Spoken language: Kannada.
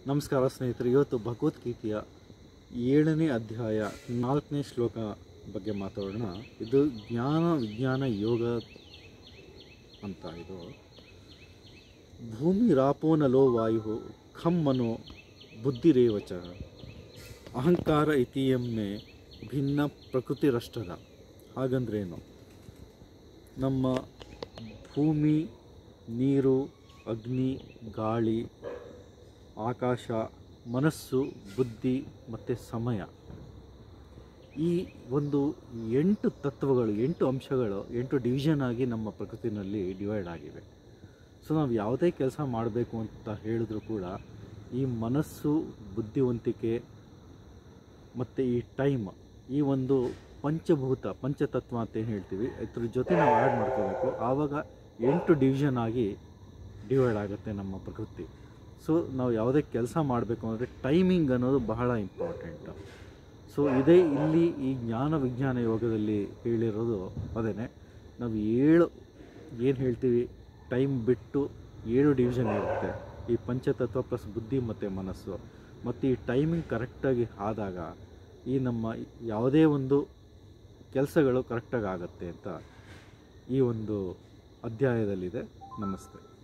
ನಮಸ್ಕಾರ ಸ್ನೇಹಿತರೆ ಇವತ್ತು ಭಗವದ್ಗೀತೆಯ ಏಳನೇ ಅಧ್ಯಾಯ ನಾಲ್ಕನೇ ಶ್ಲೋಕ ಬಗ್ಗೆ ಮಾತಾಡೋಣ ಇದು ಜ್ಞಾನ ವಿಜ್ಞಾನ ಯೋಗ ಅಂತ ಇದು ಭೂಮಿ ರಾಪೋನಲೋ ವಾಯು ಖಂ ಮನೋ ಬುದ್ಧಿರೇವಚ ಅಹಂಕಾರ ಇತಿಯಮ್ಮೆ ಭಿನ್ನ ಪ್ರಕೃತಿರಷ್ಟದ ಹಾಗಂದ್ರೇನು ನಮ್ಮ ಭೂಮಿ ನೀರು ಅಗ್ನಿ ಗಾಳಿ ಆಕಾಶ ಮನಸ್ಸು ಬುದ್ಧಿ ಮತ್ತು ಸಮಯ ಈ ಒಂದು ಎಂಟು ತತ್ವಗಳು ಎಂಟು ಅಂಶಗಳು ಎಂಟು ಡಿವಿಷನ್ ಆಗಿ ನಮ್ಮ ಪ್ರಕೃತಿನಲ್ಲಿ ಡಿವೈಡ್ ಆಗಿವೆ ಸೊ ನಾವು ಯಾವುದೇ ಕೆಲಸ ಮಾಡಬೇಕು ಅಂತ ಹೇಳಿದ್ರು ಕೂಡ ಈ ಮನಸ್ಸು ಬುದ್ಧಿವಂತಿಕೆ ಮತ್ತು ಈ ಟೈಮ್ ಈ ಒಂದು ಪಂಚಭೂತ ಪಂಚತತ್ವ ಅಂತ ಏನು ಹೇಳ್ತೀವಿ ಇದ್ರ ಜೊತೆ ನಾವು ಆ್ಯಡ್ ಮಾಡ್ಕೋಬೇಕು ಆವಾಗ ಎಂಟು ಡಿವಿಷನ್ ಆಗಿ ಡಿವೈಡ್ ಆಗುತ್ತೆ ನಮ್ಮ ಪ್ರಕೃತಿ ಸೊ ನಾವು ಯಾವುದೇ ಕೆಲಸ ಮಾಡಬೇಕು ಅಂದರೆ ಟೈಮಿಂಗ್ ಅನ್ನೋದು ಬಹಳ ಇಂಪಾರ್ಟೆಂಟು ಸೊ ಇದೇ ಇಲ್ಲಿ ಈ ಜ್ಞಾನ ವಿಜ್ಞಾನ ಯೋಗದಲ್ಲಿ ಹೇಳಿರೋದು ಅದೇ ನಾವು ಏಳು ಏನು ಹೇಳ್ತೀವಿ ಟೈಮ್ ಬಿಟ್ಟು ಏಳು ಡಿವಿಷನ್ ಇರುತ್ತೆ ಈ ಪಂಚತತ್ವ ಪ್ಲಸ್ ಬುದ್ಧಿ ಮತ್ತು ಮನಸ್ಸು ಮತ್ತು ಈ ಟೈಮಿಂಗ್ ಕರೆಕ್ಟಾಗಿ ಆದಾಗ ಈ ನಮ್ಮ ಯಾವುದೇ ಒಂದು ಕೆಲಸಗಳು ಕರೆಕ್ಟಾಗಿ ಆಗುತ್ತೆ ಅಂತ ಈ ಒಂದು ಅಧ್ಯಾಯದಲ್ಲಿದೆ ನಮಸ್ತೆ